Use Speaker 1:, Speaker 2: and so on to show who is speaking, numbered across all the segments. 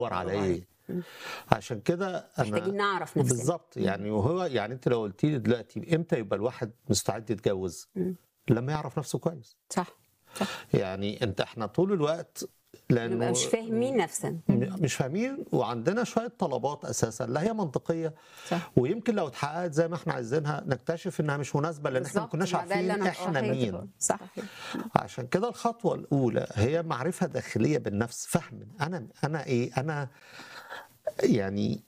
Speaker 1: بدور على
Speaker 2: برافو
Speaker 1: ايه عشان كده
Speaker 2: محتاجين
Speaker 1: انا
Speaker 2: نعرف نفسنا
Speaker 1: بالظبط يعني وهو يعني انت لو قلت لي دلوقتي امتى يبقى الواحد مستعد يتجوز
Speaker 2: مم.
Speaker 1: لما يعرف نفسه كويس
Speaker 2: صح
Speaker 1: يعني انت احنا طول الوقت لانه
Speaker 2: نبقى مش فاهمين نفسنا
Speaker 1: م- مش فاهمين وعندنا شويه طلبات اساسا لا هي منطقيه
Speaker 2: صح
Speaker 1: ويمكن لو اتحققت زي ما احنا عايزينها نكتشف انها مش مناسبه لان احنا ما
Speaker 2: بالظبط،
Speaker 1: كناش
Speaker 2: ما ده اللي
Speaker 1: عارفين
Speaker 2: أنا
Speaker 1: احنا
Speaker 2: بقوله.
Speaker 1: مين
Speaker 2: صح
Speaker 1: عشان كده الخطوه الاولى هي معرفه داخليه بالنفس فهم انا انا ايه انا يعني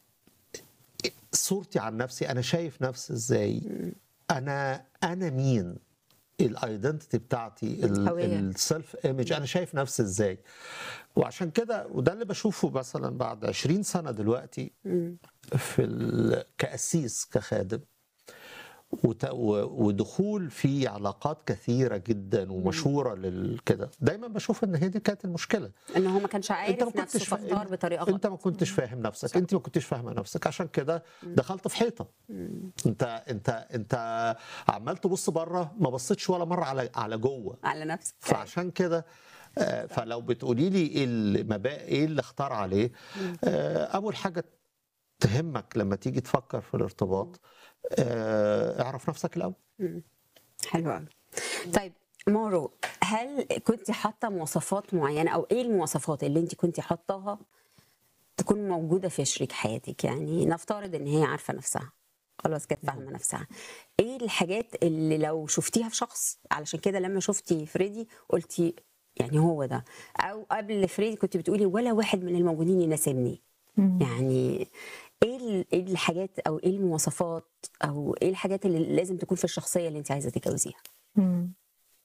Speaker 1: صورتي عن نفسي انا شايف نفسي ازاي انا انا مين الايدنتيتي بتاعتي
Speaker 2: الهوية.
Speaker 1: السيلف ايمج انا شايف نفسي ازاي وعشان كده وده اللي بشوفه مثلا بعد 20 سنه دلوقتي
Speaker 2: مم.
Speaker 1: في ال- كأسيس كخادم وت- و- ودخول في علاقات كثيرة جدا ومشهورة للكده دايما بشوف ان هي دي كانت المشكلة
Speaker 2: ان هو ما كانش عارف
Speaker 1: ما
Speaker 2: نفسه
Speaker 1: فا-
Speaker 2: فاختار بطريقه
Speaker 1: انت
Speaker 2: غلط
Speaker 1: ما كنتش فاهم نفسك انت ما كنتش فاهمة نفسك عشان كده دخلت في حيطة انت انت انت عمال تبص بره ما بصيتش ولا مرة على على جوه
Speaker 2: على نفسك
Speaker 1: فعشان كده آه، فلو بتقولي لي ايه اللي ما بقى ايه اللي اختار عليه آه، اول حاجه تهمك لما تيجي تفكر في الارتباط آه، اعرف نفسك الاول
Speaker 2: حلو قوي طيب مارو هل كنت حاطه مواصفات معينه او ايه المواصفات اللي انت كنت حاطاها تكون موجوده في شريك حياتك يعني نفترض ان هي عارفه نفسها خلاص كانت فاهمه نفسها ايه الحاجات اللي لو شفتيها في شخص علشان كده لما شفتي فريدي قلتي يعني هو ده او قبل فريدي كنت بتقولي ولا واحد من الموجودين يناسبني يعني ايه ال- ايه الحاجات او ايه المواصفات او ايه الحاجات اللي لازم تكون في الشخصيه اللي انت عايزه تتجوزيها
Speaker 3: مم.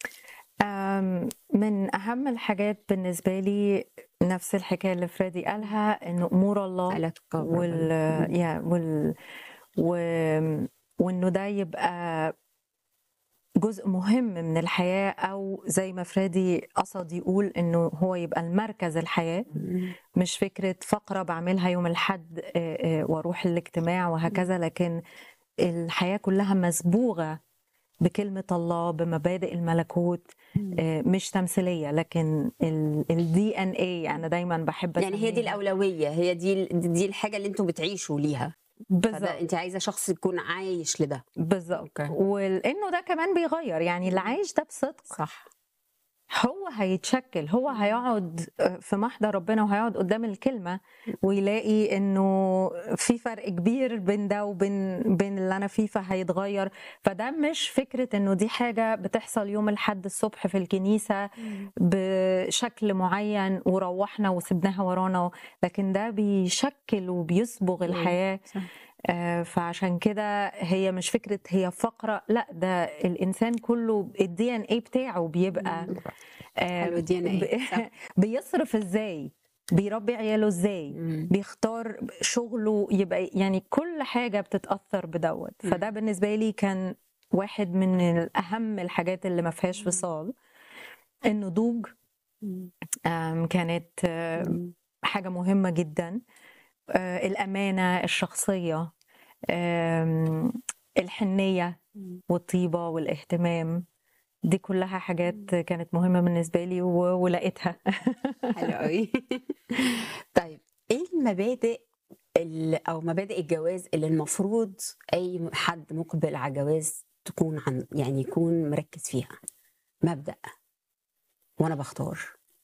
Speaker 3: أم، من أهم الحاجات بالنسبة لي نفس الحكاية اللي فريدي قالها إنه أمور الله
Speaker 2: قالت
Speaker 3: وال يا وال و... وإنه ده يبقى جزء مهم من الحياة أو زي ما فريدي قصد يقول إنه هو يبقى المركز الحياة مش فكرة فقرة بعملها يوم الحد آه، آه، واروح الاجتماع وهكذا لكن الحياة كلها مسبوغة بكلمة الله بمبادئ الملكوت آه، مش تمثيلية لكن الدي ان اي انا دايما بحب
Speaker 2: يعني هي دي
Speaker 3: أسميها.
Speaker 2: الاولويه هي دي دي الحاجه اللي انتم بتعيشوا ليها
Speaker 3: بالظبط
Speaker 2: فده انت عايزه شخص يكون عايش لده
Speaker 3: بالظبط
Speaker 2: أوكي.
Speaker 3: ولانه ده كمان بيغير يعني اللي عايش ده بصدق
Speaker 2: صح
Speaker 3: هو هيتشكل هو هيقعد في محضر ربنا وهيقعد قدام الكلمة ويلاقي انه في فرق كبير بين ده وبين بين اللي انا فيه فهيتغير فده مش فكرة انه دي حاجة بتحصل يوم الحد الصبح في الكنيسة بشكل معين وروحنا وسبناها ورانا لكن ده بيشكل وبيصبغ الحياة
Speaker 2: صح.
Speaker 3: آه، فعشان كده هي مش فكرة هي فقرة لا ده الإنسان كله الدي ان اي بتاعه بيبقى آه،
Speaker 2: حلو DNA
Speaker 3: ب-
Speaker 2: صح.
Speaker 3: بيصرف ازاي بيربي عياله ازاي
Speaker 2: مم.
Speaker 3: بيختار شغله يبقى يعني كل حاجة بتتأثر بدوت
Speaker 2: مم.
Speaker 3: فده بالنسبة لي كان واحد من الأهم الحاجات اللي ما فيهاش فصال النضوج آم، كانت آم، حاجة مهمة جدا آه، الأمانة الشخصية آم، الحنية والطيبة والاهتمام دي كلها حاجات كانت مهمة بالنسبة لي و- ولقيتها
Speaker 2: حلو قوي طيب ايه المبادئ ال- او مبادئ الجواز اللي المفروض اي حد مقبل على جواز تكون عن يعني يكون مركز فيها مبدأ وانا بختار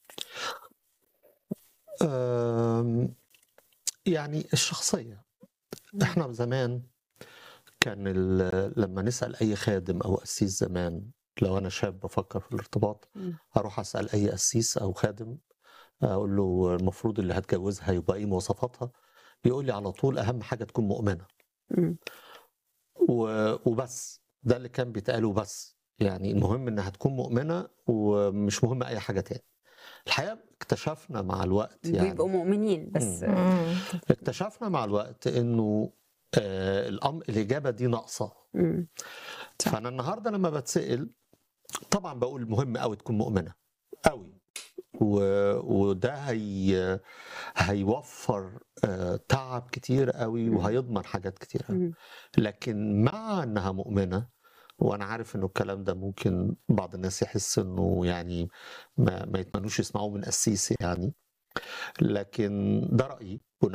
Speaker 1: آم، يعني الشخصية احنا زمان كان ال- لما نسأل أي خادم أو قسيس زمان لو أنا شاب بفكر في الارتباط
Speaker 2: مم.
Speaker 1: أروح أسأل أي قسيس أو خادم أقول له المفروض اللي هتجوزها يبقى إيه مواصفاتها يقول لي على طول أهم حاجة تكون مؤمنة
Speaker 2: مم.
Speaker 1: و- وبس ده اللي كان بيتقال وبس يعني المهم انها تكون مؤمنه ومش مهم اي حاجه تاني الحقيقه اكتشفنا مع الوقت يعني
Speaker 2: بيبقوا مؤمنين بس
Speaker 1: مم.
Speaker 3: مم.
Speaker 1: اكتشفنا مع الوقت انه آه الأم... الاجابه دي ناقصه
Speaker 2: مم. صح.
Speaker 1: فانا النهارده لما بتسال طبعا بقول مهم قوي تكون مؤمنه قوي و... وده هي... هيوفر آه تعب كتير قوي
Speaker 2: مم.
Speaker 1: وهيضمن حاجات كتير قوي
Speaker 2: مم.
Speaker 1: لكن مع انها مؤمنه وانا عارف انه الكلام ده ممكن بعض الناس يحس انه يعني ما, ما يتمنوش يسمعوه من قسيس يعني لكن ده رايي